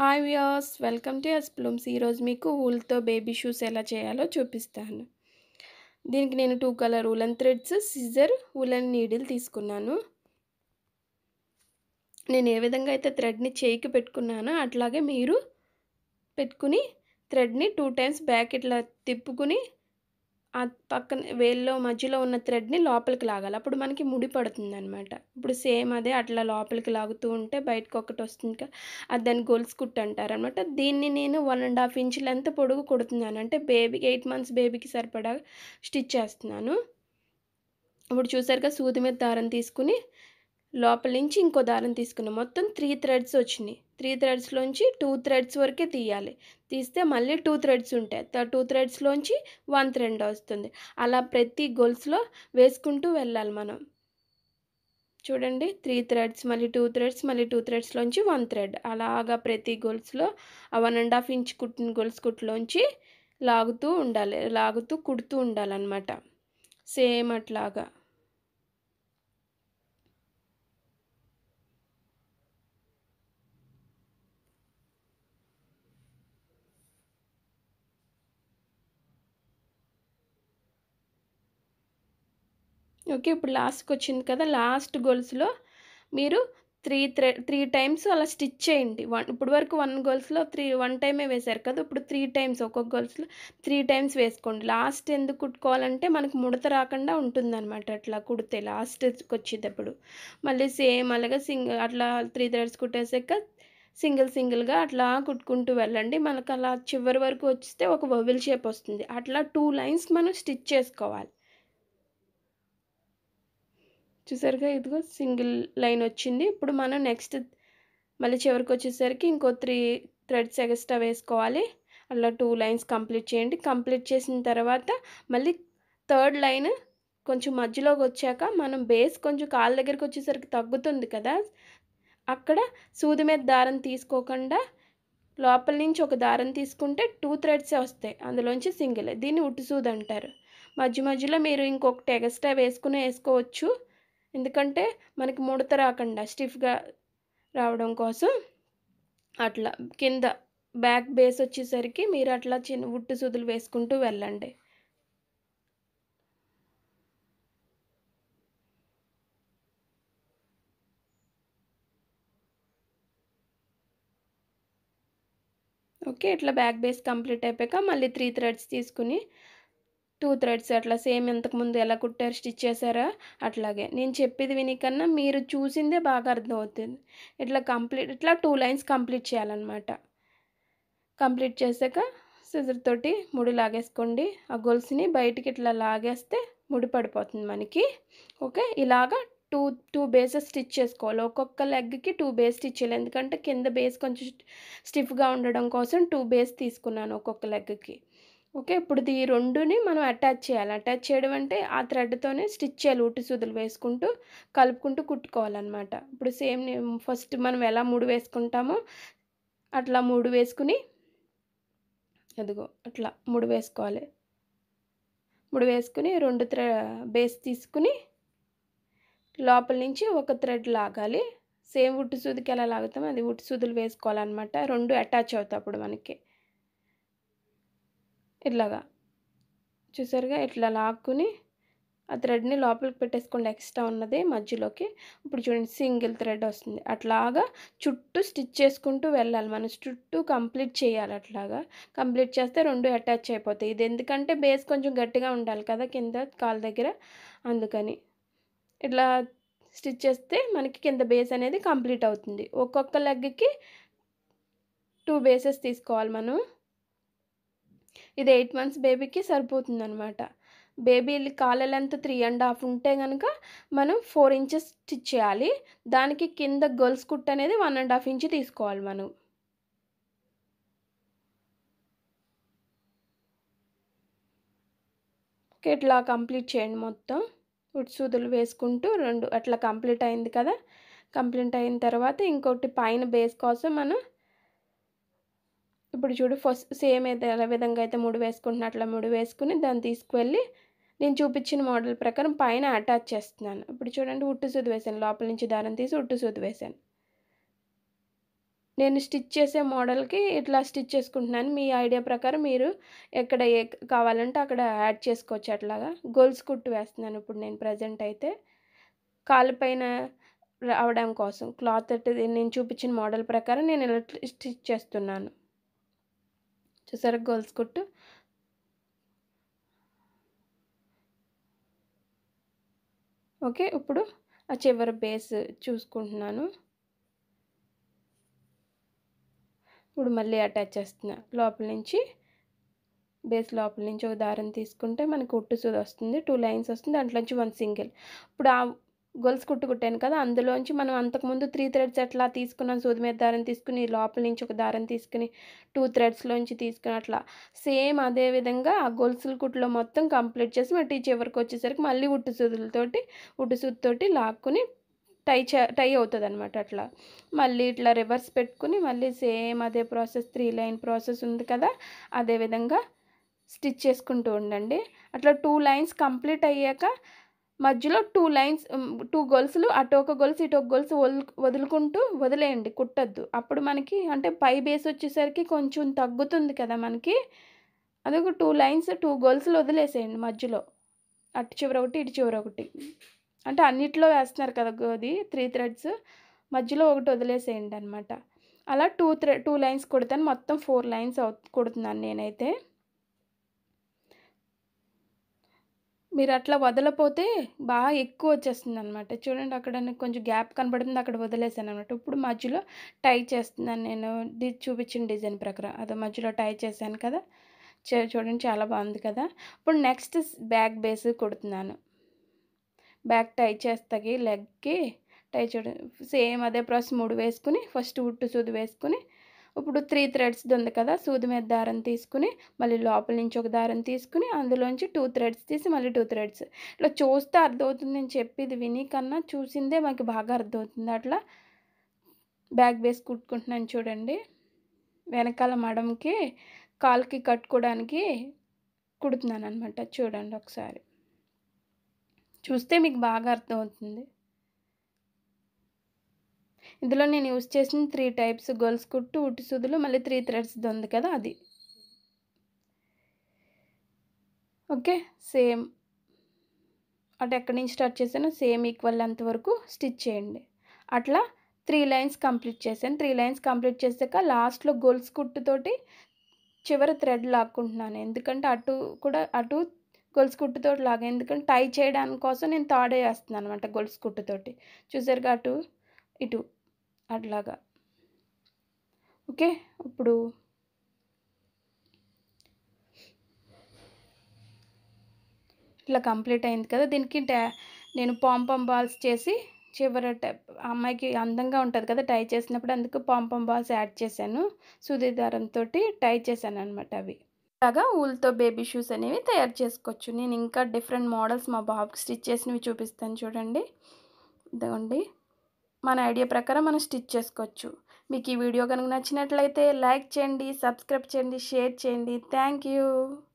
hi viewers welcome to S plumes ఈరోజు మీకు ఊల్తో baby shoes ఎలా చేయాలో చూపిస్తాను దీనికి నేను two colour woollen threads scissor woollen needle తీసుకున్నాను నేను ఏ విధంగా అయితే థ్రెడ్ని చేయికి పెట్టుకున్నానో అట్లాగే మీరు పెట్టుకుని థ్రెడ్ని టూ టైమ్స్ బ్యాక్ ఇట్లా తిప్పుకుని ఆ పక్కన వేల్లో మధ్యలో ఉన్న థ్రెడ్ని లోపలికి లాగాలి అప్పుడు మనకి ముడి పడుతుంది అనమాట ఇప్పుడు సేమ్ అదే అట్లా లోపలికి లాగుతూ ఉంటే బయటకు ఒకటి వస్తుంది కదా అది దాన్ని గొలుసు కుట్టు అంటారు అనమాట దీన్ని నేను one and half inch length పొడుగు కుడుతున్నాను అంటే బేబీ ఎయిట్ మంత్స్ బేబీకి సరిపడా స్టిచ్ చేస్తున్నాను ఇప్పుడు చూసారుగా సూది మీద దారం తీసుకుని లోపల నుంచి ఇంకో దారం తీసుకున్నాం మొత్తం త్రీ థ్రెడ్స్ వచ్చినాయి త్రీ థ్రెడ్స్లోంచి టూ థ్రెడ్స్ వరకే తీయాలి తీస్తే మళ్ళీ టూ థ్రెడ్స్ ఉంటాయి టూ థ్రెడ్స్లోంచి వన్ థ్రెడ్ వస్తుంది అలా ప్రతి గొలుసులో వేసుకుంటూ వెళ్ళాలి మనం చూడండి త్రీ థ్రెడ్స్ మళ్ళీ టూ థ్రెడ్స్ మళ్ళీ టూ థ్రెడ్స్లోంచి వన్ థ్రెడ్ అలాగా ప్రతి గొలుసులో ఆ వన్ అండ్ హాఫ్ ఇంచ్ కుట్టిన గొలుసు కుట్టులోంచి లాగుతూ ఉండాలి లాగుతూ కుడుతూ ఉండాలన్నమాట సేమ్ అట్లాగా ఓకే ఇప్పుడు లాస్ట్కి వచ్చింది కదా లాస్ట్ గొలుసులో మీరు త్రీ త్రె త్రీ టైమ్స్ అలా స్టిచ్ చేయండి వన్ ఇప్పుడు వరకు వన్ గొలుసులో త్రీ వన్ టైమే వేశారు కదా ఇప్పుడు త్రీ టైమ్స్ ఒక్కొక్క గొలుసులో త్రీ టైమ్స్ వేసుకోండి లాస్ట్ ఎందుకు కుట్టుకోవాలంటే మనకు ముడత రాకుండా ఉంటుందన్నమాట అట్లా కుడితే లాస్ట్కి వచ్చేటప్పుడు మళ్ళీ సేమ్ అలాగా సింగిల్ అట్లా త్రీ థ్రెడ్స్ కుట్టేసాక సింగిల్ సింగిల్గా అట్లా కుట్టుకుంటూ వెళ్ళండి మనకు అలా చివరి వరకు వస్తే ఒక బబుల్ షేప్ వస్తుంది అట్లా టూ లైన్స్ మనం స్టిచ్ చేసుకోవాలి చూసారుగా ఇదిగో సింగిల్ లైన్ వచ్చింది ఇప్పుడు మనం నెక్స్ట్ మళ్ళీ చివరికి వచ్చేసరికి ఇంకో త్రీ థ్రెడ్స్ ఎక్స్ట్రా వేసుకోవాలి అలా టూ లైన్స్ కంప్లీట్ చేయండి కంప్లీట్ చేసిన తర్వాత మళ్ళీ థర్డ్ లైన్ కొంచెం మధ్యలోకి వచ్చాక మనం బేస్ కొంచెం కాళ్ళ దగ్గరికి వచ్చేసరికి తగ్గుతుంది కదా అక్కడ సూది మీద దారం తీసుకోకుండా లోపల నుంచి ఒక దారం తీసుకుంటే టూ థ్రెడ్సే వస్తాయి అందులోంచి సింగిల్ దీన్ని ఉట్టు సూది అంటారు మధ్య మధ్యలో మీరు ఇంకొకటి ఎక్స్ట్రా వేసుకుని వేసుకోవచ్చు ఎందుకంటే మనకి ముడత రాకుండా స్టిఫ్గా రావడం కోసం అట్లా కింద బ్యాక్ బేస్ వచ్చేసరికి మీరు అట్లా చిన్న ఉట్టు సూదులు వేసుకుంటూ వెళ్ళండి ఓకే ఇట్లా బ్యాక్ బేస్ కంప్లీట్ అయిపోయాక మళ్ళీ త్రీ థ్రెడ్స్ తీసుకుని టూ థ్రెడ్స్ అట్లా సేమ్ ఇంతకుముందు ఎలా కుట్టారు స్టిచ్ చేశారా అట్లాగే నేను చెప్పేది వినికన్నా మీరు చూసిందే బాగా అర్థమవుతుంది ఇట్లా కంప్లీట్ ఇట్లా టూ లైన్స్ కంప్లీట్ చేయాలన్నమాట కంప్లీట్ చేశాక సిజర్ తోటి ముడి లాగేసుకోండి ఆ గొలుసుని బయటికి ఇట్లా లాగేస్తే ముడి పడిపోతుంది మనకి ఓకే ఇలాగా టూ టూ బేసెస్ స్టిచ్ చేసుకోవాలి ఒక్కొక్క లెగ్కి టూ బేస్ స్టిచ్ చేయాలి ఎందుకంటే కింద బేస్ కొంచెం స్టిఫ్గా ఉండడం కోసం టూ బేస్ తీసుకున్నాను ఒక్కొక్క లెగ్కి ఓకే ఇప్పుడు ఈ రెండుని మనం అటాచ్ చేయాలి అటాచ్ చేయడం అంటే ఆ థ్రెడ్తోనే స్టిచ్ చేయాలి ఉట్టి సూదులు వేసుకుంటూ కలుపుకుంటూ కుట్టుకోవాలన్నమాట ఇప్పుడు సేమ్ ఫస్ట్ మనం ఎలా మూడు వేసుకుంటామో అట్లా మూడు వేసుకుని అదిగో అట్లా మూడు వేసుకోవాలి మూడు వేసుకుని రెండు థ్రె బేస్ తీసుకుని లోపల నుంచి ఒక థ్రెడ్ లాగాలి సేమ్ ఉట్టి సూదికి ఎలా లాగుతామో అది ఉట్టి సూదులు వేసుకోవాలన్నమాట రెండు అటాచ్ అవుతాయి అప్పుడు మనకి ఇట్లాగా చూసారుగా ఇట్లా లాక్కుని ఆ థ్రెడ్ని లోపలికి పెట్టేసుకోండి ఎక్స్ట్రా ఉన్నది మధ్యలోకి ఇప్పుడు చూడండి సింగిల్ థ్రెడ్ వస్తుంది అట్లాగా చుట్టూ స్టిచ్ చేసుకుంటూ వెళ్ళాలి మనం చుట్టూ కంప్లీట్ చేయాలి అట్లాగా కంప్లీట్ చేస్తే రెండు అటాచ్ అయిపోతాయి ఇది ఎందుకంటే బేస్ కొంచెం గట్టిగా ఉండాలి కదా కింద కాలు దగ్గర అందుకని ఇట్లా స్టిచ్ చేస్తే మనకి కింద బేస్ అనేది కంప్లీట్ అవుతుంది ఒక్కొక్క లెగ్కి టూ బేసెస్ తీసుకోవాలి మనం ఇది ఎయిట్ మంత్స్ బేబీకి సరిపోతుంది అనమాట బేబీ కాళ్ళ లెంత్ త్రీ అండ్ హాఫ్ ఉంటే కనుక మనం ఫోర్ ఇంచెస్ స్టిచ్ చేయాలి దానికి కింద గర్ల్స్ కుట్ అనేది వన్ అండ్ హాఫ్ ఇంచ్ తీసుకోవాలి మనం ఓకే ఇట్లా కంప్లీట్ చేయండి మొత్తం ఉడ్సూదులు వేసుకుంటూ రెండు అట్లా కంప్లీట్ అయింది కదా కంప్లీట్ అయిన తర్వాత ఇంకోటి పైన బేస్ కోసం మనం ఇప్పుడు చూడు ఫస్ట్ సేమ్ అయితే ఏ విధంగా అయితే ముడి వేసుకుంటున్నా అట్లా ముడి వేసుకుని దాన్ని తీసుకువెళ్ళి నేను చూపించిన మోడల్ ప్రకారం పైన అటాచ్ చేస్తున్నాను ఇప్పుడు చూడండి ఉట్టు సూది వేసాను లోపల నుంచి దారం తీసి ఉట్టు సూది వేసాను నేను స్టిచ్ చేసే మోడల్కి ఇట్లా స్టిచ్ చేసుకుంటున్నాను మీ ఐడియా ప్రకారం మీరు ఎక్కడ ఏ కావాలంటే అక్కడ యాడ్ చేసుకోవచ్చు అట్లాగా గోల్స్ కుట్టు వేస్తున్నాను ఇప్పుడు నేను ప్రజెంట్ అయితే కాలు పైన రావడం కోసం క్లాత్ నేను చూపించిన మోడల్ ప్రకారం నేను ఇలా స్టిచ్ చేస్తున్నాను చూసారా గోల్స్ కుట్టు ఓకే ఇప్పుడు ఆ చివరి బేస్ చూసుకుంటున్నాను ఇప్పుడు మళ్ళీ అటాచ్ చేస్తున్నా లోపల నుంచి బేస్ లోపల నుంచి ఒక దారం తీసుకుంటే మనకి కుట్టు సూది వస్తుంది టూ లైన్స్ వస్తుంది దాంట్లోంచి వన్ సింగిల్ ఇప్పుడు ఆ గొలుసు కుట్టు కుట్టాను కదా అందులోంచి మనం అంతకుముందు త్రీ థ్రెడ్స్ ఎట్లా తీసుకున్నాం సూది మీద దారం తీసుకుని లోపల నుంచి ఒక దారం తీసుకుని టూ థ్రెడ్స్లోంచి తీసుకుని అట్లా సేమ్ అదే విధంగా ఆ గొలుసుల కుట్టులో మొత్తం కంప్లీట్ చేసి మట్టి చివరికి వచ్చేసరికి మళ్ళీ ఉట్టు సూదులతోటి ఉట్టు సూదితోటి లాక్కుని టై చే టై అవుతుంది అనమాట అట్లా మళ్ళీ ఇట్లా రివర్స్ పెట్టుకుని మళ్ళీ సేమ్ అదే ప్రాసెస్ త్రీ లైన్ ప్రాసెస్ ఉంది కదా అదే విధంగా స్టిచ్ చేసుకుంటూ ఉండండి అట్లా టూ లైన్స్ కంప్లీట్ అయ్యాక మధ్యలో టూ లైన్స్ టూ గొలుసులు అటు ఒక గొలుసు ఇటు ఒక గొలుసు వదులు వదులుకుంటూ వదిలేయండి కుట్టద్దు అప్పుడు మనకి అంటే పై బేస్ వచ్చేసరికి కొంచెం తగ్గుతుంది కదా మనకి అదొక టూ లైన్స్ టూ గొలుసులు వదిలేసేయండి మధ్యలో అటు చివర ఒకటి ఇటు చివర ఒకటి అంటే అన్నిట్లో వేస్తున్నారు కదా అది త్రీ థ్రెడ్స్ మధ్యలో ఒకటి వదిలేసేయండి అనమాట అలా టూ థ్రె టూ లైన్స్ కుడతాను మొత్తం ఫోర్ లైన్స్ అవు కుడుతున్నాను నేనైతే మీరు అట్లా వదలపోతే బాగా ఎక్కువ వచ్చేస్తుంది అనమాట చూడండి అక్కడ నాకు కొంచెం గ్యాప్ కనబడుతుంది అక్కడ వదిలేసాను అనమాట ఇప్పుడు మధ్యలో టై చేస్తున్నాను నేను డి చూపించిన డిజైన్ ప్రకారం అదే మధ్యలో టై చేశాను కదా చే- చూడండి చాలా బాగుంది కదా ఇప్పుడు నెక్స్ట్ బ్యాక్ బేస్ కుడుతున్నాను బ్యాక్ టై చేస్తాకి లెగ్కి టై చూడండి సేమ్ అదే ప్రాసెస్ మూడు వేసుకుని ఫస్ట్ ఉట్టు సూది వేసుకుని ఇప్పుడు త్రీ థ్రెడ్స్ ఉంది కదా సూది మీద దారం తీసుకుని మళ్ళీ లోపల నుంచి ఒక దారం తీసుకుని అందులోంచి టూ థ్రెడ్స్ తీసి మళ్ళీ టూ థ్రెడ్స్ ఇట్లా చూస్తే అర్థమవుతుంది నేను చెప్పేది విని కన్నా చూసిందే మాకు బాగా అర్థమవుతుంది అట్లా బ్యాక్ బేస్ కుట్టుకుంటున్నాను చూడండి వెనకాల మడంకి కాలుకి కట్టుకోవడానికి కుడుతున్నాను అనమాట చూడండి ఒకసారి చూస్తే మీకు బాగా అర్థమవుతుంది ఇందులో నేను యూస్ చేసిన త్రీ టైప్స్ గొలుసు కుట్టు ఉట్టి సుదులు మళ్ళీ త్రీ థ్రెడ్స్ ఉంది కదా అది ఓకే సేమ్ అటు ఎక్కడి నుంచి స్టార్ట్ చేశానో సేమ్ ఈక్వల్ అంతవరకు స్టిచ్ చేయండి అట్లా త్రీ లైన్స్ కంప్లీట్ చేశాను త్రీ లైన్స్ కంప్లీట్ చేశాక లాస్ట్లో గొలుసు కుట్టుతోటి చివరి థ్రెడ్ లాక్కుంటున్నాను ఎందుకంటే అటు కూడా అటు గొలుసు కుట్టుతోటి లాగా ఎందుకంటే టై చేయడానికి కోసం నేను తాడే వేస్తున్నాను అనమాట గొలుసు కుట్టుతోటి చూసారుగా అటు ఇటు అట్లాగా ఓకే ఇప్పుడు ఇట్లా కంప్లీట్ అయింది కదా దీనికి టా- నేను పాంపం బాల్స్ చేసి చివర ట- అమ్మాయికి అందంగా ఉంటుంది కదా టై చేసినప్పుడు అందుకు పాంపం బాల్స్ యాడ్ చేశాను సూది దారంతో టై చేశాను అనమాట అవి అలాగా ఊల్తో బేబీ షూస్ అనేవి తయారు చేసుకోవచ్చు నేను ఇంకా డిఫరెంట్ మోడల్స్ మా బాబుకి స్టిచ్ చేసినవి చూపిస్తాను చూడండి ఇదిగోండి మన ఐడియా ప్రకారం మనం స్టిచ్ చేసుకోవచ్చు మీకు ఈ వీడియో కనుక నచ్చినట్లయితే లైక్ చేయండి సబ్స్క్రైబ్ చేయండి షేర్ చేయండి థ్యాంక్ యూ